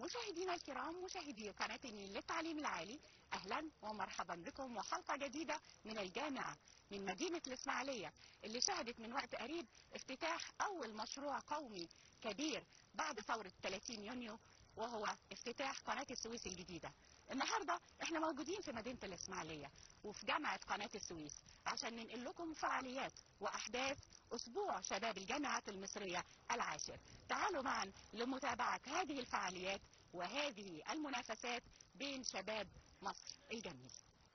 مشاهدينا الكرام مشاهدي قناة النيل للتعليم العالي أهلا ومرحبا بكم وحلقة جديدة من الجامعة من مدينة الإسماعيلية اللي شهدت من وقت قريب افتتاح أول مشروع قومي كبير بعد ثورة 30 يونيو وهو افتتاح قناة السويس الجديدة النهاردة احنا موجودين في مدينة الإسماعيلية وفي جامعة قناة السويس عشان ننقل لكم فعاليات وأحداث أسبوع شباب الجامعات المصرية العاشر تعالوا معا لمتابعة هذه الفعاليات وهذه المنافسات بين شباب مصر الجميل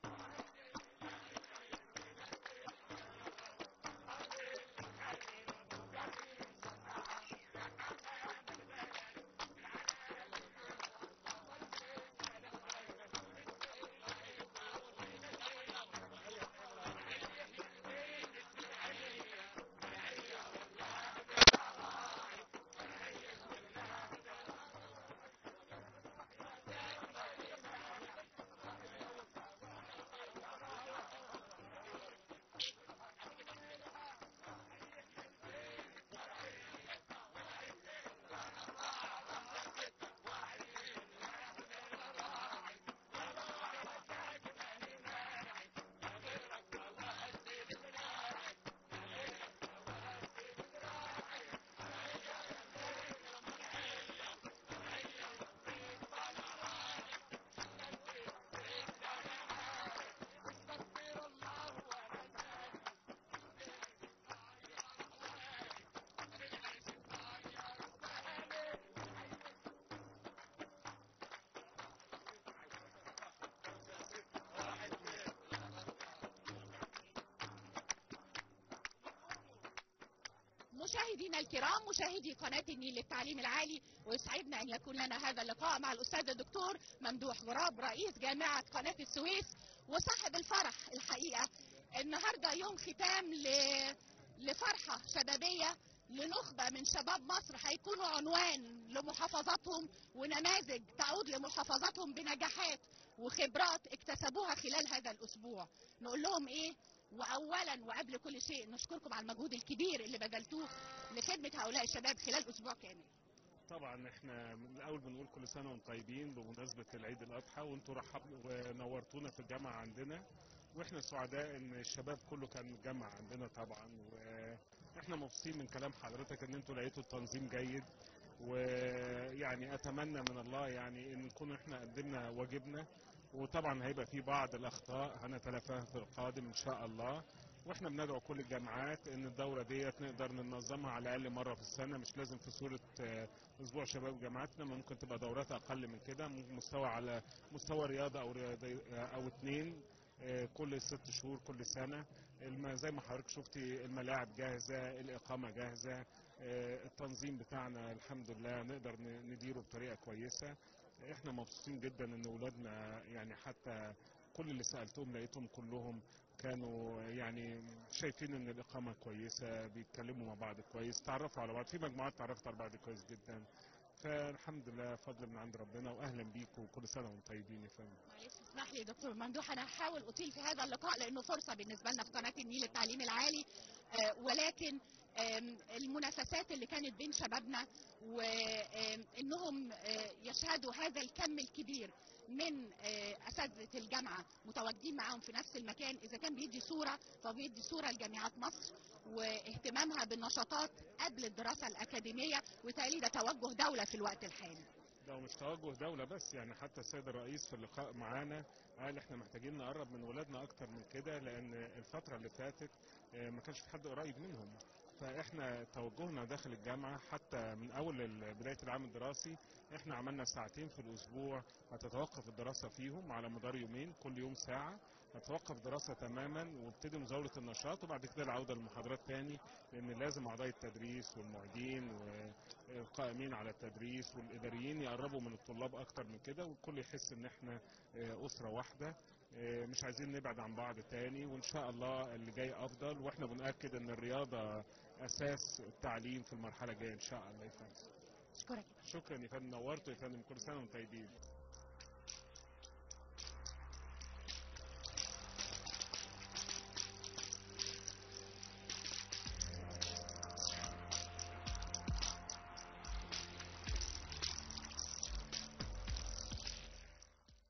مشاهدينا الكرام مشاهدي قناة النيل للتعليم العالي ويسعدنا أن يكون لنا هذا اللقاء مع الأستاذ الدكتور ممدوح غراب رئيس جامعة قناة السويس وصاحب الفرح الحقيقة النهاردة يوم ختام ل... لفرحة شبابية لنخبة من شباب مصر هيكونوا عنوان لمحافظاتهم ونماذج تعود لمحافظاتهم بنجاحات وخبرات اكتسبوها خلال هذا الأسبوع نقول لهم إيه واولا وقبل كل شيء نشكركم على المجهود الكبير اللي بذلتوه لخدمه هؤلاء الشباب خلال اسبوع كامل طبعا احنا من الاول بنقول كل سنه وانتم طيبين بمناسبه العيد الاضحى وانتم رحبوا ونورتونا في الجامعه عندنا واحنا سعداء ان الشباب كله كان متجمع عندنا طبعا واحنا مبسوطين من كلام حضرتك ان انتم لقيتوا التنظيم جيد ويعني اتمنى من الله يعني ان نكون احنا قدمنا واجبنا وطبعا هيبقى في بعض الاخطاء هنتلافاها في القادم ان شاء الله واحنا بندعو كل الجامعات ان الدوره ديت نقدر ننظمها على الاقل مره في السنه مش لازم في صوره اسبوع شباب جامعاتنا ممكن تبقى دورات اقل من كده مستوى على مستوى رياضه او رياضي او اتنين كل ست شهور كل سنه زي ما حضرتك شفتي الملاعب جاهزه الاقامه جاهزه التنظيم بتاعنا الحمد لله نقدر نديره بطريقه كويسه احنا مبسوطين جدا ان اولادنا يعني حتى كل اللي سالتهم لقيتهم كلهم كانوا يعني شايفين ان الاقامه كويسه بيتكلموا مع بعض كويس تعرفوا على بعض في مجموعات تعرفت على بعض كويس جدا فالحمد لله فضل من عند ربنا واهلا بيكم وكل سنه وانتم طيبين يا فندم معلش اسمح لي دكتور ممدوح انا هحاول اطيل في هذا اللقاء لانه فرصه بالنسبه لنا في قناه النيل التعليم العالي آه ولكن المنافسات اللي كانت بين شبابنا وانهم يشهدوا هذا الكم الكبير من اساتذه الجامعه متواجدين معاهم في نفس المكان اذا كان بيدي صوره فبيدي صوره لجامعات مصر واهتمامها بالنشاطات قبل الدراسه الاكاديميه وتالي ده توجه دوله في الوقت الحالي ده مش توجه دولة بس يعني حتى السيد الرئيس في اللقاء معانا قال احنا محتاجين نقرب من ولادنا اكتر من كده لان الفترة اللي فاتت ما كانش في حد قريب منهم فاحنا توجهنا داخل الجامعه حتى من اول بدايه العام الدراسي احنا عملنا ساعتين في الاسبوع هتتوقف الدراسه فيهم على مدار يومين كل يوم ساعه هتوقف دراسه تماما وابتدي مزاوله النشاط وبعد كده العوده للمحاضرات تاني لان لازم اعضاء التدريس والمعيدين والقائمين على التدريس والاداريين يقربوا من الطلاب اكتر من كده والكل يحس ان احنا اسره واحده مش عايزين نبعد عن بعض تاني وان شاء الله اللي جاي افضل واحنا بنأكد ان الرياضه اساس التعليم في المرحله الجايه ان شاء الله يا فندم اشكرك شكرا يا فندم نورتوا يا فندم كل سنه وانتم طيبين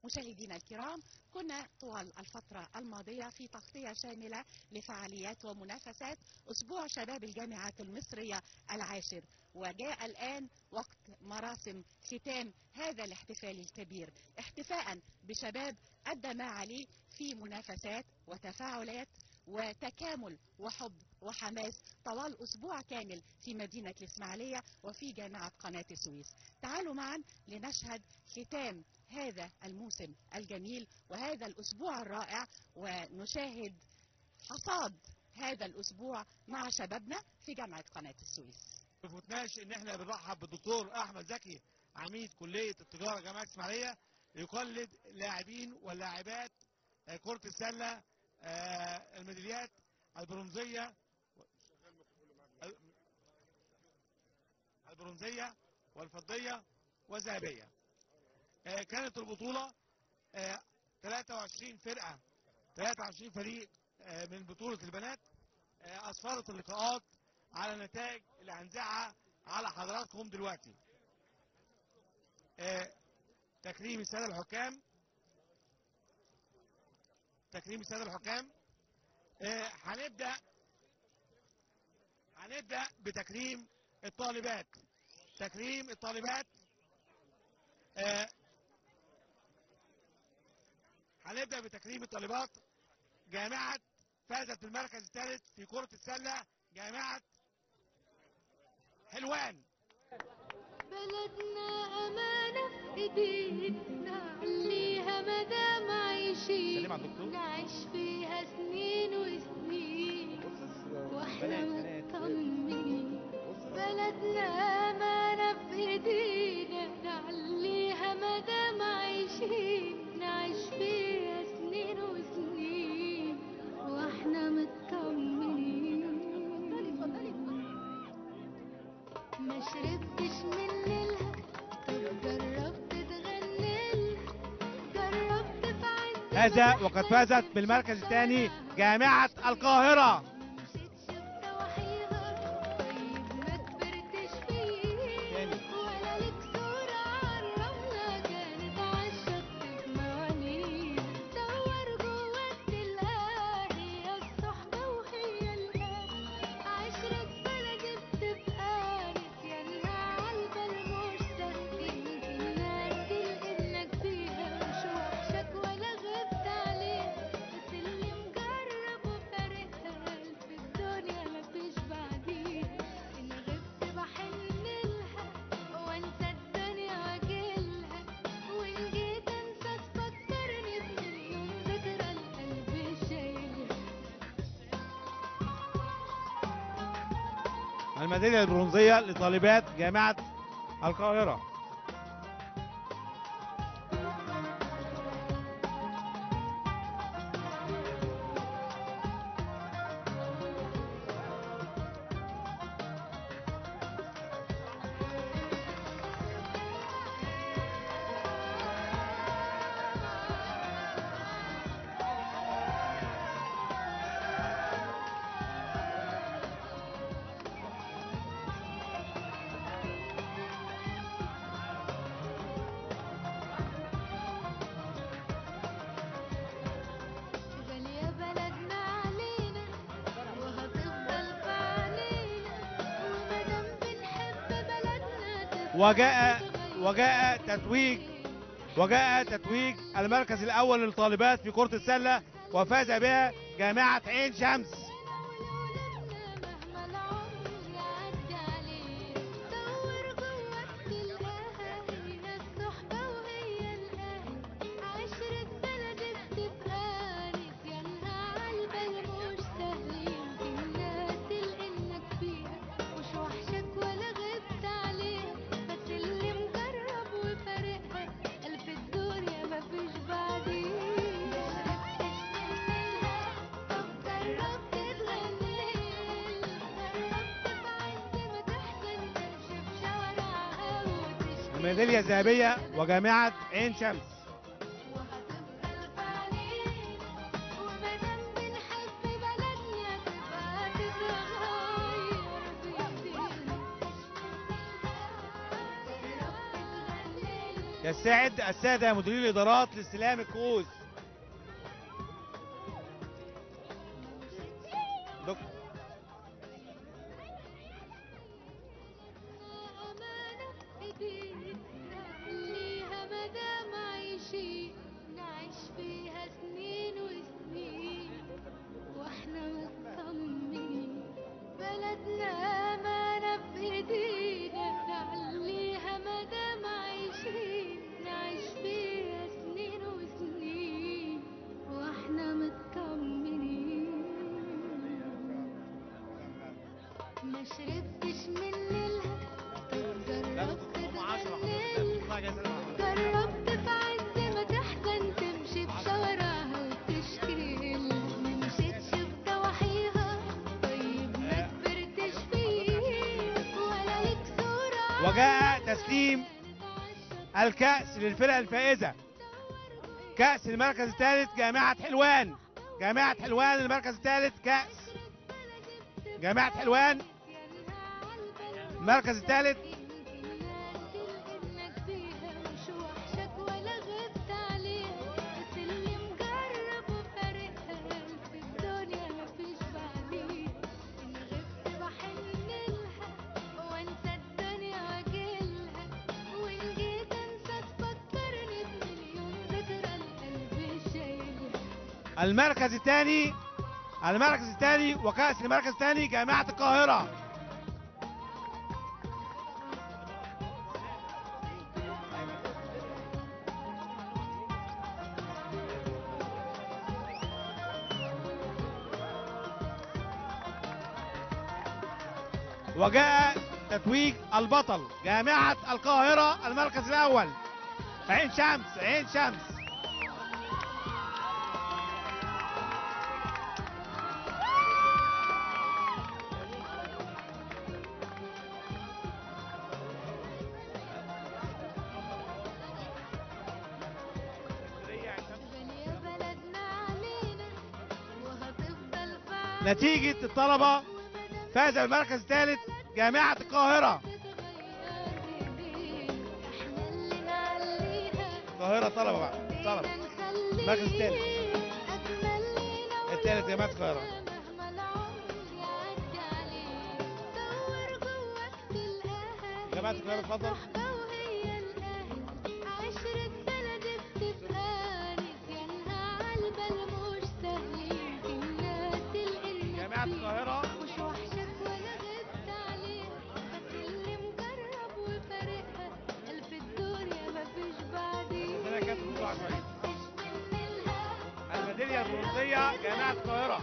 مشاهدينا الكرام كنا طوال الفترة الماضية في تغطية شاملة لفعاليات ومنافسات أسبوع شباب الجامعات المصرية العاشر وجاء الآن وقت مراسم ختام هذا الاحتفال الكبير احتفاء بشباب أدى ما عليه في منافسات وتفاعلات وتكامل وحب وحماس طوال أسبوع كامل في مدينة الإسماعيلية وفي جامعة قناة السويس تعالوا معا لنشهد ختام هذا الموسم الجميل وهذا الأسبوع الرائع ونشاهد حصاد هذا الأسبوع مع شبابنا في جامعة قناة السويس ما فوتناش ان احنا بنرحب بالدكتور احمد زكي عميد كليه التجاره جامعه اسماعيليه يقلد لاعبين ولاعبات آه، كره السله آه، الميداليات البرونزيه البرونزيه والفضيه والذهبيه آه، كانت البطوله آه، 23 فرقه 23 فريق آه، من بطوله البنات آه، اسفرت اللقاءات على النتائج اللي هنذاعها على حضراتكم دلوقتي آه، تكريم الساده الحكام تكريم الساده الحكام آه، هنبدا هنبدا بتكريم الطالبات تكريم الطالبات آه، هنبدا بتكريم الطالبات جامعه فازت بالمركز الثالث في كره السله جامعه حلوان بلدنا أمانة في إيدينا نعليها مدام عايشين سلم على الدكتور. نعيش فيها سنين وسنين واحنا مطمنين بلدنا أمانة في إيدينا نعليها مدام عايشين نعيش فيها سنين وسنين واحنا مطمنين ما شربتش من نيلها طب جربت تغني لها جربت في عز هذا ما وقد إحنا فازت بالمركز الثاني جامعه القاهره مشيتش بضواحيها طيب ما كبرتش فيه تاني. ولا لك صورة عرفنا كانت عالشط تجمعني دور جوا تلاقيها هي الصحبة وهي الأهل عشرة بلدي بتبقى نسيانها عالبال مش سهل يمكن ناسي إنك فيها مش وحشك ولا غبت عليها بس اللي مجرب وفارقها في الدنيا مفيش بعديها إن غبت بحن لها وانسى الدنيا واجيلها وإن جيت انسى تفكرني بمليون ذكرى القلب شايلها الميداليه البرونزيه لطالبات جامعه القاهره غالية بلدنا علينا وهتفضل في علينا ومادام بنحب بلدنا تفضل وجاء تتغير. وجاء تتويج وجاء تتويج المركز الاول للطالبات في كره السله وفاز بها جامعه عين شمس ولولادنا مهما العمر يعدي عليه دور جواك تلقاها هي الصحبة وهي الأهل عشرة بلدي بتبقى نسيانها عالبال مش سهل يمكن ناسي إنك فيها مش وحشك ولا غبت عليها بس اللي مجرب وفارقها قلب الدنيا مفيش بعديه مشربتش منها طب جربت تغني جربت في عز ما تحزن تمشي في شوارعها وتشكي الميداليه الذهبيه وجامعه عين شمس وهتفضل في علينا ومادام بنحب بلدنا تبقى تتغير بإيدينا جربت تغني يستعد السادة مديرين الإدارات لاستلام الكؤوس دكتور أمانة إيدينا نخليها مدام عايشين نعيش فيها سنين وسنين واحنا مطمنين بلدنا أمانة بإيدينا نخليها مدام عايشين نعيش فيها سنين وسنين واحنا مطمنين ما شربتش من نيلها طب جربت تغنيلها جربت في عز ما تحزن تمشي بشوارعها وتشكي لها ما مشيتش في ضواحيها طيب ما كبرتش فيه ولا ليك صورة وجاء تسليم الكأس للفرقة الفائزة كأس المركز الثالث جامعة حلوان جامعة حلوان المركز الثالث كأس جامعة حلوان المركز الثالث انك فيها مش وحشك ولا غبت عليها بس اللي مجرب وفارقها في الدنيا مفيش بعديها ان غبت بحن لها وانسى الدنيا واجيلها وان جيت انسى تفكرني بمليون ذكرى القلب شايلها المركز الثاني المركز الثاني وكأس المركز الثاني جامعة القاهرة وجاء تتويج البطل جامعة القاهرة المركز الأول عين شمس عين شمس غالية بلدنا علينا وهتفضل في نتيجة الطلبة فاز بالمركز الثالث جامعة القاهرة القاهرة طلبة بقى طلبة المركز الثالث الثالث جامعة القاهرة مهما العمر يعدي عليك دور جواك تلقاها جامعة القاهرة اتفضل صحبة وهي الأهل عشرة بلد بتبقى نسيانها عالبال مش سهل يمكن ناس القلب جامعة القاهرة مش وحشك ولا غبت عليها بس اللي مجرب وفارقها ألف الدنيا مفيش بعديها ربنا يكتب وضوعك كويس. مش منها الميدالية البرونزية جامعة القاهرة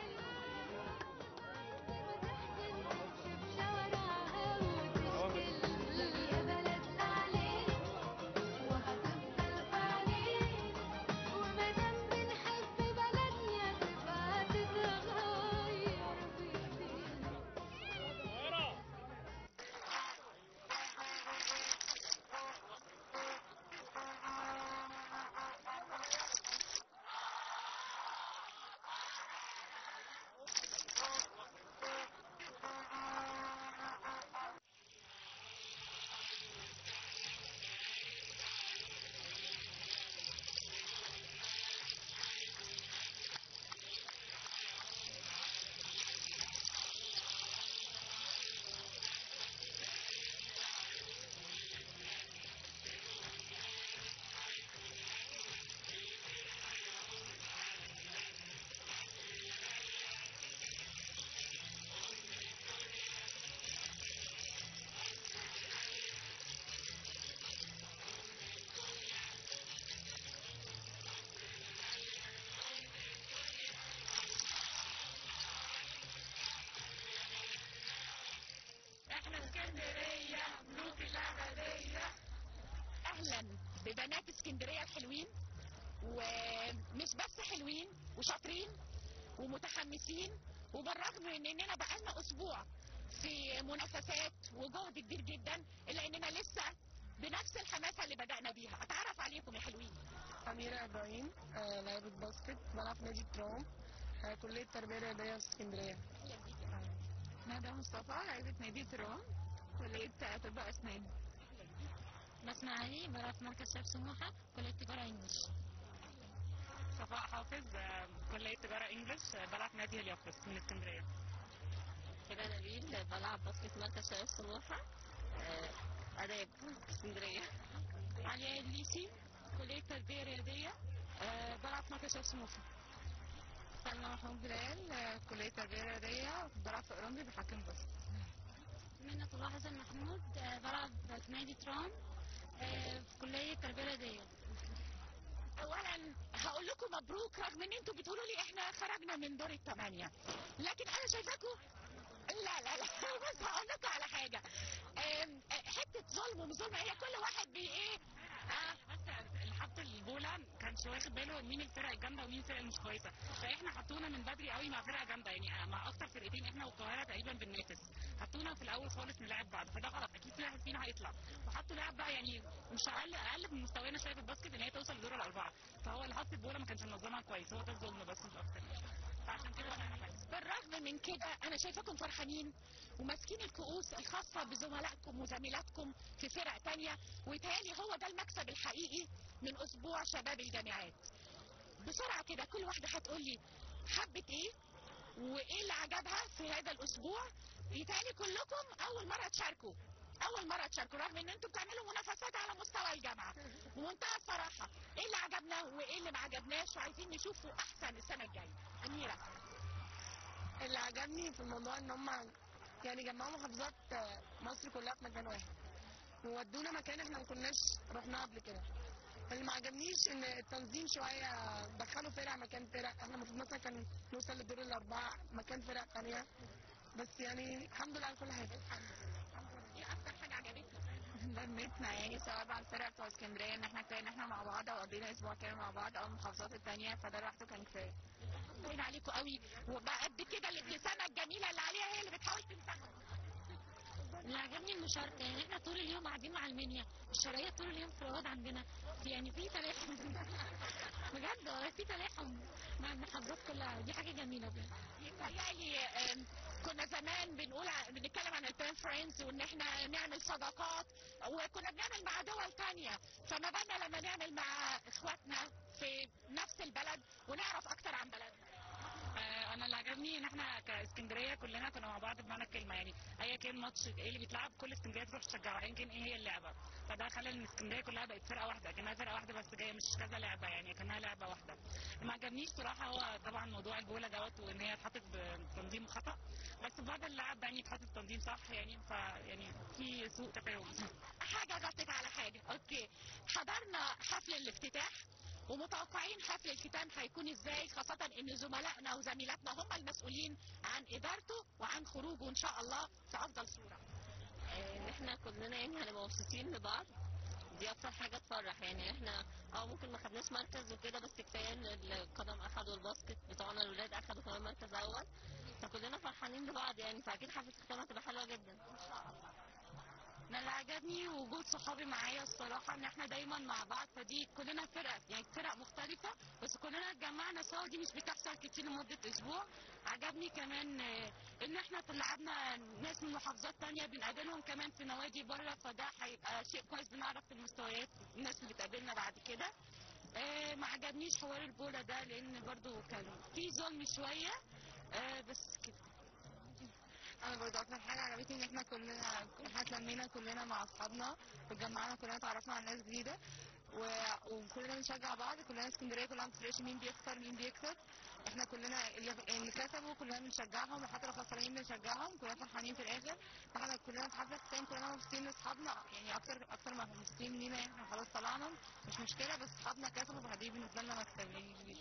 احنا اسكندريه ملوك الابديه اهلا ببنات اسكندريه الحلوين ومش بس حلوين وشاطرين ومتحمسين وبالرغم من اننا بقالنا اسبوع في منافسات وجهد كبير جدا الا اننا لسه بنفس الحماسه اللي بدانا بيها اتعرف عليكم يا حلوين أميرة إبراهيم آه، لاعبة باسكت بلعب في نادي تروم آه، كلية تربية رياضية في اسكندرية ندى مصطفى لعيبه نادي ترون كليه طب اسنان ناس الاسماعيلي بلعب في مركز شباب سموحه كليه تجاره انجلش صفاء حافظ آه، كلية تجارة انجلش آه، بلعب نادي اليافس من اسكندرية كده نبيل بلعب باسكت مركز شباب سموحه اداب اسكندريه علياء الليسي كلية تربية رياضية آه، بلعب في مركز شباب سموحة سلمى محمود بلال آه، كلية تربية رياضية بلعب في أورنجي بحكم بس منى الله حسن محمود آه، بلعب في نادي ترام آه، في كليه تربيه رياضيه اولا هقول لكم مبروك رغم ان انتوا بتقولوا لي احنا خرجنا من دور الثمانيه لكن انا شايفاكم لا لا لا بس هقول لكم على حاجه آم، آه، حته ظلم ومش ظلم هي كل واحد بي ايه آه، بس الحط البولا كانش واخد باله مين الفرق الجامده ومين الفرق المش كويسه فاحنا حطونا من بدري قوي مع فرقه جامده يعني مع اكتر فرقتين احنا والقاهره تقريبا بننافس حطونا في الاول خالص نلعب بعض فده غلط اكيد في واحد فينا هيطلع وحطوا لاعب بقى يعني مش اقل اقل من مستوانا شويه في الباسكت ان هي توصل لدور الاربعه فهو اللي حط البولا ما كانش منظمها كويس هو ده الظلم بس مش اكتر فعشان كده احنا كويس بالرغم من كده انا شايفاكم فرحانين وماسكين الكؤوس الخاصه بزملائكم وزميلاتكم في فرق تانية ويتهيألي هو ده المكسب الحقيقي من اسبوع شباب الجامعات بسرعه كده كل واحده هتقول لي حبت ايه وايه اللي عجبها في هذا الاسبوع يتهيألي كلكم اول مره تشاركوا اول مره تشاركوا رغم ان انتوا بتعملوا منافسات على مستوى الجامعه بمنتهى الصراحه ايه اللي عجبنا وايه اللي ما عجبناش وعايزين نشوفه احسن السنه الجايه اميره اللي عجبني في الموضوع ان هم يعني جمعوا محافظات مصر كلها في مكان واحد وودونا مكان احنا ما كناش رحناه قبل كده اللي ما عجبنيش ان التنظيم شويه دخلوا فرق مكان فرق احنا المفروض مثلا كان نوصل للدور الاربعه مكان فرق ثانيه بس يعني الحمد لله على كل حاجه ايه اكتر حاجه عجبتك لمتنا يعني سواء بقى الفرق بتوع اسكندريه ان احنا كفايه ان احنا مع بعض وقضينا اسبوع كامل مع بعض او المحافظات التانيه فده لوحده كان كفايه باين عليكم قوي وبقى قد كده الابتسامه الجميله اللي عليها هي اللي بتحاول تمسحها اللي عجبني المشاركه يعني احنا طول اليوم قاعدين مع المنيا الشرايط طول اليوم في الرواد عندنا في يعني في تلاحم بجد والله في تلاحم مع المحافظات كلها دي حاجه جميله بجد يتهيألي آم، كنا زمان بنقول ع- بنتكلم عن البين فريندز وان احنا نعمل صداقات وكنا بنعمل مع دول تانية فما بالنا لما نعمل مع اخواتنا في نفس البلد ونعرف اكتر عن بلدنا آه، انا اللي عجبني ان احنا كاسكندريه كلنا كنا مع بعض بمعنى الكلمه يعني ايا كان ماتش ايه اللي بيتلعب كل اسكندريه تروح تشجعه ايا كان ايه هي اللعبه فده خلى ان اسكندريه كلها بقت فرقه واحده كانها فرقه واحده بس جايه مش كذا لعبه يعني كانها لعبه واحده اللي ما عجبنيش صراحه هو طبعا موضوع الجوله دوت وان هي اتحطت بتنظيم خطا بس في بعض اللعب يعني اتحطت تنظيم صح يعني ف يعني في سوء تفاهم حاجه غطت على حاجه اوكي حضرنا حفل الافتتاح ومتوقعين حفل الختام هيكون ازاي خاصة ان زملائنا وزميلاتنا هم المسؤولين عن ادارته وعن خروجه ان شاء الله في افضل صورة ان احنا كلنا يعني هنبقى مبسوطين لبعض دي اكتر حاجه تفرح يعني احنا اه ممكن ما خدناش مركز وكده بس كفايه ان القدم اخدوا الباسكت بتوعنا الولاد اخدوا كمان مركز اول فكلنا فرحانين لبعض يعني فاكيد حفله الختام هتبقى حلوه جدا انا اللي عجبني وجود صحابي معايا الصراحه ان احنا دايما مع بعض فدي كلنا فرق يعني فرق مختلفه بس كلنا اتجمعنا سوا دي مش بتحصل كتير لمده اسبوع عجبني كمان آه، ان احنا طلعنا ناس من محافظات تانية بنقابلهم كمان في نوادي بره فده هيبقى شيء كويس بنعرف في المستويات الناس اللي بتقابلنا بعد كده آه، ما عجبنيش حوار البولا ده لان برضو كان في ظلم شويه آه، بس كده انا برضه اكتر حاجه عجبتني ان احنا كلنا احنا اتلمينا كلنا مع اصحابنا واتجمعنا كلنا اتعرفنا على ناس جديده و... وكلنا بنشجع بعض كلنا اسكندريه كلنا ما بتفرقش مين بيخسر مين بيكسب احنا كلنا اللي اللي كسبوا كلنا بنشجعهم وحتى لو خسرانين بنشجعهم كلنا فرحانين في الاخر فاحنا كلنا في حفله ختام كلنا مبسوطين لاصحابنا يعني اكتر اكتر ما مبسوطين لينا احنا خلاص طلعنا مش مشكله بس اصحابنا كسبوا فدي بالنسبه لنا مكسب يعني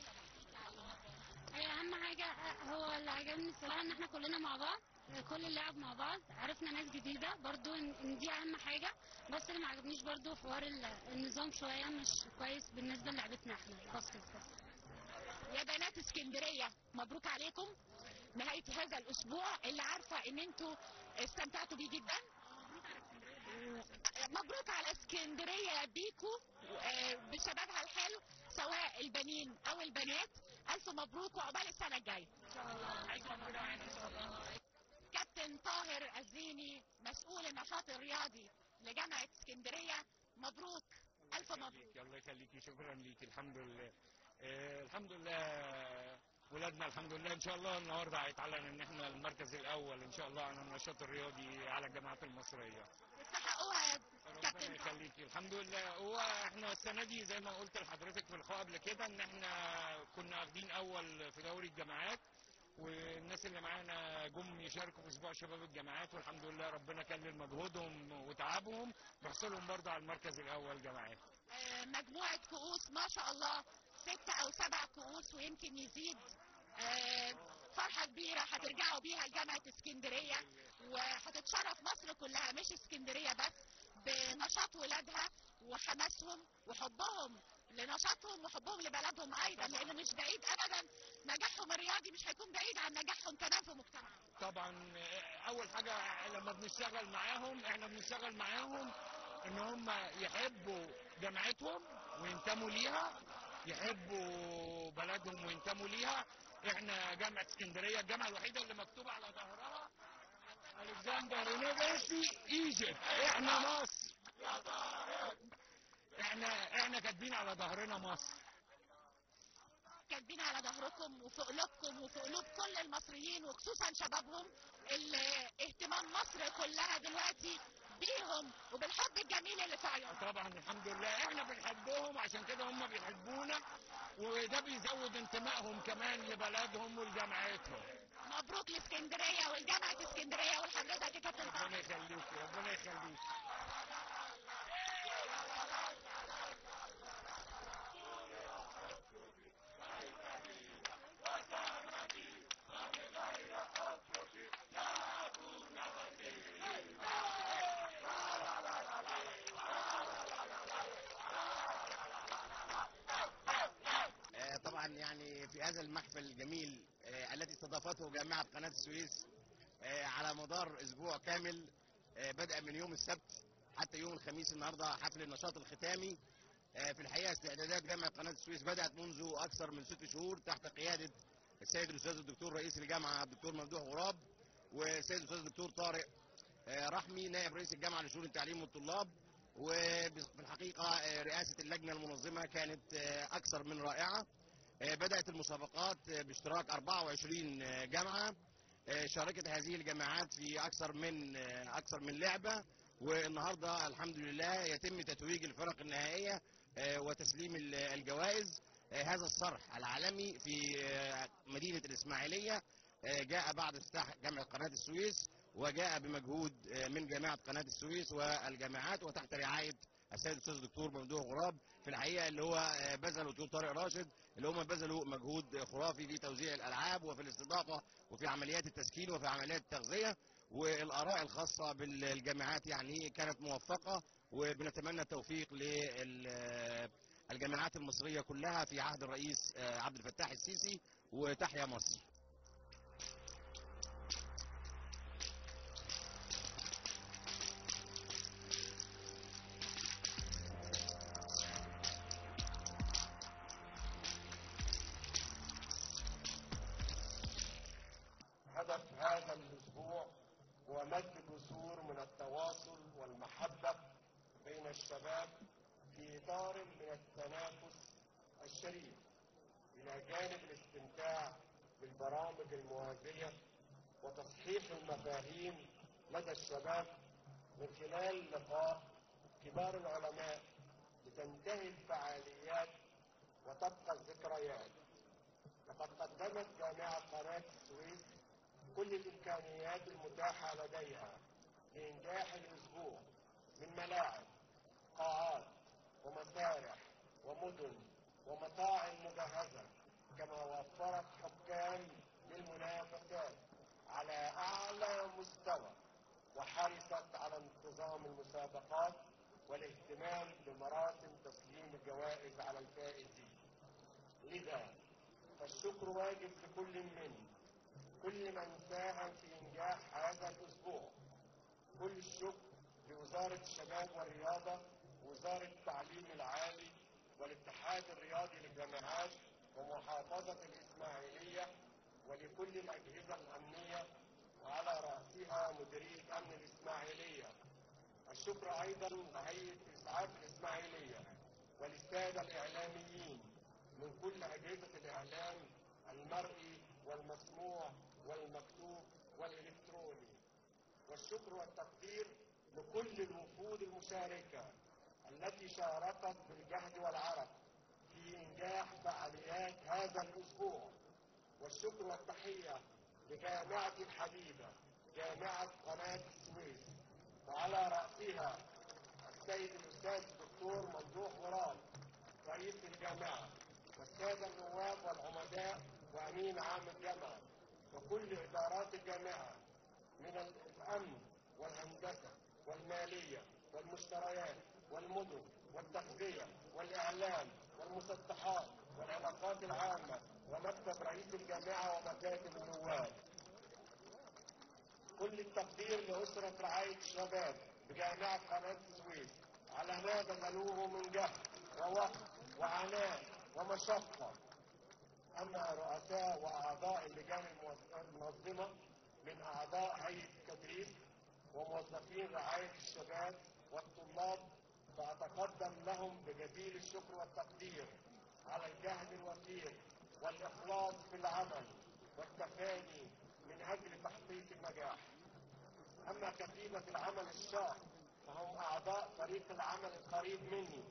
هي اهم حاجه هو اللي عجبني الصراحه ان احنا كلنا مع بعض كل اللعب مع بعض عرفنا ناس جديده برضو ان إن دي اهم حاجه بس اللي ما عجبنيش برضو حوار ال- النظام شويه مش كويس بالنسبه للعبتنا احنا باسكت بس يا بنات اسكندريه مبروك عليكم نهايه هذا الاسبوع اللي عارفه ان انتوا استمتعتوا بيه جدا مبروك على اسكندريه بيكو آه، بشبابها الحلو سواء البنين او البنات الف مبروك وعقبال السنه الجايه كابتن طاهر الزيني مسؤول النشاط الرياضي لجامعه اسكندريه مبروك الف مبروك يخليك الله يخليكي شكرا ليكي الحمد لله آه الحمد لله ولادنا الحمد لله ان شاء الله النهارده هيتعلن ان احنا المركز الاول ان شاء الله عن النشاط الرياضي على الجامعات المصريه تستحقوها يا ربنا كابتن يخليكي الحمد لله هو احنا السنه دي زي ما قلت لحضرتك في اللقاء قبل كده ان احنا كنا واخدين اول في دوري الجامعات والناس اللي معانا جم يشاركوا في اسبوع شباب الجامعات والحمد لله ربنا كلل مجهودهم وتعبهم بحصولهم برضه على المركز الاول جامعات آه، مجموعة كؤوس ما شاء الله ستة أو سبع كؤوس ويمكن يزيد آه، فرحة كبيرة هترجعوا بيها لجامعة اسكندرية وهتتشرف مصر كلها مش اسكندرية بس بنشاط ولادها وحماسهم وحبهم لنشاطهم وحبهم لبلدهم أيضا لأنه مش بعيد أبدا نجاحهم الرياضي مش هيكون بعيد عن نجاحهم كمان في مجتمعهم طبعا اول حاجه لما بنشتغل معاهم احنا بنشتغل معاهم ان هم يحبوا جامعتهم وينتموا ليها يحبوا بلدهم وينتموا ليها احنا جامعه اسكندريه الجامعه الوحيده اللي مكتوب على ظهرها الكسندر يونيفرسيتي ايجيبت احنا مصر احنا احنا كاتبين على ظهرنا مصر كاتبين على ظهركم وفي قلوبكم وفي قلوب كل المصريين وخصوصا شبابهم اللي اهتمام مصر كلها دلوقتي بيهم وبالحب الجميل اللي في عيونهم طبعا الحمد لله احنا بنحبهم عشان كده هم بيحبونا وده بيزود انتمائهم كمان لبلدهم ولجامعتهم مبروك لاسكندريه والجامعه اسكندريه ولحضرتك يا كابتن طارق. ربنا يخليك ربنا يخليك آه، طبعا يعني في هذا المحفل الجميل آه، الذي استضافته جامعة قناة السويس آه، على مدار أسبوع كامل آه، بدأ من يوم السبت حتى يوم الخميس النهارده حفل النشاط الختامي آه، في الحقيقة استعدادات جامعة قناة السويس بدأت منذ أكثر من ست شهور تحت قيادة السيد الأستاذ الدكتور رئيس الجامعة الدكتور ممدوح غراب والسيد الأستاذ الدكتور طارق آه، رحمي نائب رئيس الجامعة لشؤون التعليم والطلاب وفي الحقيقة آه، رئاسة اللجنة المنظمة كانت آه، أكثر من رائعة آه، بدأت المسابقات آه، باشتراك 24 آه، جامعة آه، شاركت هذه الجامعات في أكثر من آه، أكثر من لعبة والنهارده الحمد لله يتم تتويج الفرق النهائية آه، وتسليم ال- الجوائز آه، هذا الصرح العالمي في آه، مدينة الإسماعيلية آه، جاء بعد افتتاح جامعة قناة السويس وجاء بمجهود آه، من جامعة قناة السويس والجامعات وتحت رعاية السيد الأستاذ الدكتور ممدوح غراب في الحقيقة اللي هو آه، بذل الدكتور طارق راشد اللي هم بذلوا مجهود خرافي في توزيع الألعاب وفي الاستضافة وفي عمليات التسكين وفي عمليات التغذية والآراء الخاصة بالجامعات يعني كانت موفقة وبنتمنى التوفيق للجامعات المصرية كلها في عهد الرئيس آه، عبد الفتاح السيسي وتحيا مصر هدف هذا الأسبوع هو مد جسور من التواصل والمحبة بين الشباب في إطار من التنافس الشريف إلى جانب الاستمتاع بالبرامج الموازية وتصحيح المفاهيم لدى الشباب من خلال لقاء كبار العلماء لتنتهي الفعاليات وتبقى الذكريات لقد قدمت جامعة قناة السويس كل الإمكانيات المتاحة لديها لإنجاح الأسبوع من ملاعب قاعات ومسارح ومدن ومطاعم مجهزة كما وفرت حكام للمنافسات على أعلى مستوى وحرصت على انتظام المسابقات والاهتمام بمراسم تسليم الجوائز على الفائزين لذا فالشكر واجب لكل من كل من ساهم في إنجاح هذا الأسبوع كل الشكر لوزارة الشباب والرياضة وزارة التعليم العالي والاتحاد الرياضي للجامعات ومحافظة الإسماعيلية ولكل الأجهزة الأمنية وعلى رأسها مديرية أمن الإسماعيلية الشكر أيضا لهيئة إسعاف الإسماعيلية وللسادة الإعلاميين من كل أجهزة الإعلام المرئي والمسموع والمكتوب والإلكتروني والشكر والتقدير لكل الوفود المشاركة التي شاركت بالجهد والعرق في إنجاح فعاليات هذا الأسبوع والشكر والتحية لجامعتي الحبيبة جامعة قناة السويس وعلى رأسها السيد الأستاذ الدكتور ممدوح مراد رئيس الجامعة والسادة النواب والعمداء وأمين عام الجامعة وكل إدارات الجامعة من الأمن والهندسة والمالية والمشتريات والمدن والتغذية والإعلام والمسطحات والعلاقات العامة ومكتب رئيس الجامعة ومكاتب النواب كل التقدير لأسرة رعاية الشباب بجامعة قناة السويس على ما بذلوه من جهد ووقت وعناء ومشقة أما رؤساء وأعضاء اللجان المنظمة من أعضاء هيئة التدريس وموظفين رعاية الشباب والطلاب فأتقدم لهم بجزيل الشكر والتقدير على الجهد الوفير والإخلاص في العمل والتفاني من أجل تحقيق النجاح أما كتيبة العمل الشاق فهم أعضاء فريق العمل القريب مني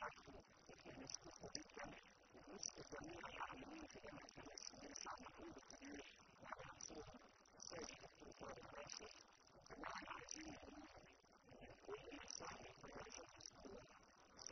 Thank you.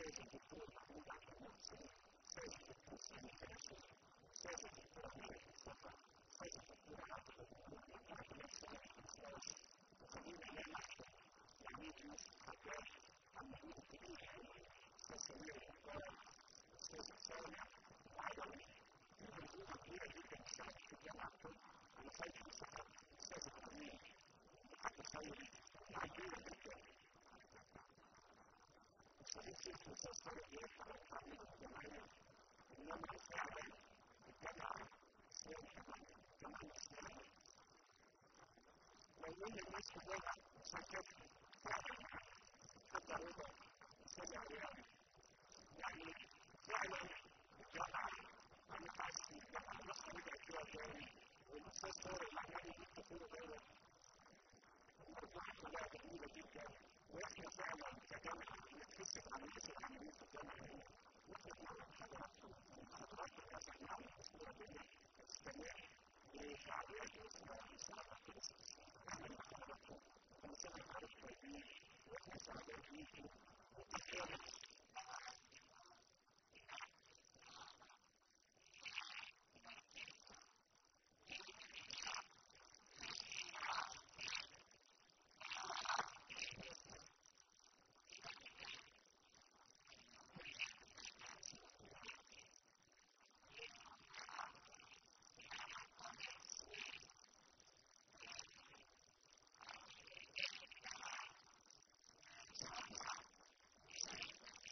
Thank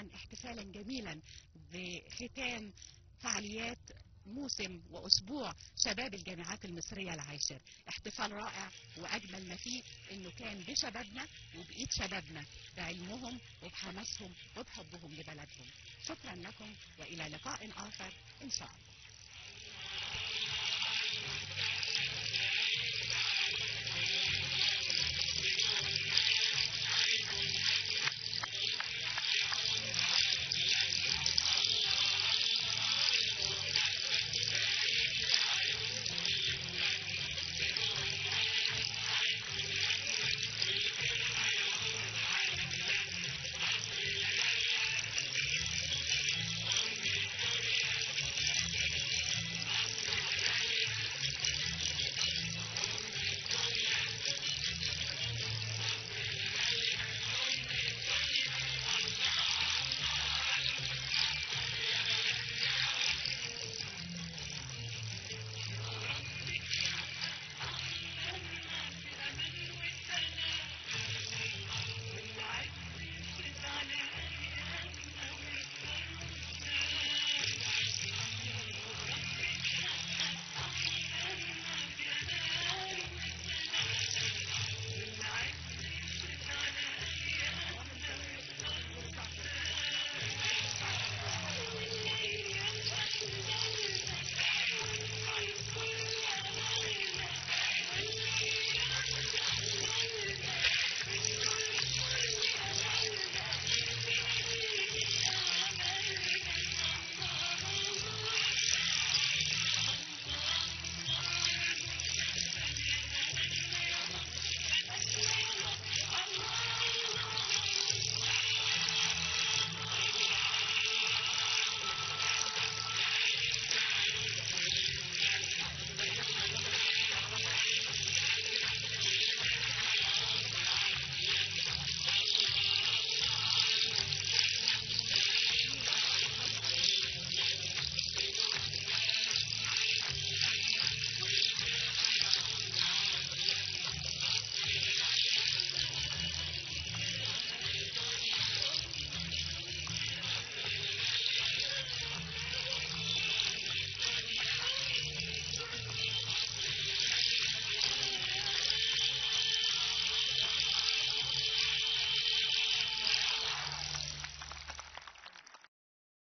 جميعا احتفالا جميلا بختام فعاليات موسم واسبوع شباب الجامعات المصريه العاشر احتفال رائع واجمل ما فيه انه كان بشبابنا وبايد شبابنا بعلمهم وبحماسهم وبحبهم لبلدهم شكرا لكم والى لقاء اخر ان شاء الله